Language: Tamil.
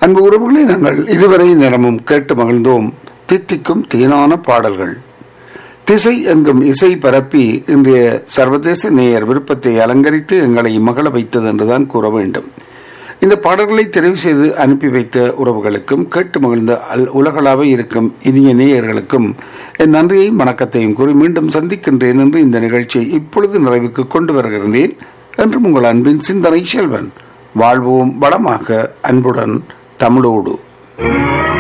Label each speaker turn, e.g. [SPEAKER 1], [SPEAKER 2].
[SPEAKER 1] அன்பு உறவுகளை நாங்கள் இதுவரை நேரமும் கேட்டு மகிழ்ந்தோம் தித்திக்கும் தேனான பாடல்கள் திசை எங்கும் இசை பரப்பி இன்றைய சர்வதேச நேயர் விருப்பத்தை அலங்கரித்து எங்களை மகள வைத்தது என்றுதான் கூற வேண்டும் இந்த பாடல்களை தெரிவு செய்து அனுப்பி வைத்த உறவுகளுக்கும் கேட்டு மகிழ்ந்த அல் உலகளாக இருக்கும் இனிய நேயர்களுக்கும் என் நன்றியையும் வணக்கத்தையும் கூறி மீண்டும் சந்திக்கின்றேன் என்று இந்த நிகழ்ச்சியை இப்பொழுது நிறைவுக்கு கொண்டு வருகின்றேன் என்றும் உங்கள் அன்பின் சிந்தனை செல்வன் வாழ்வோம் வளமாக அன்புடன் தமிழோடு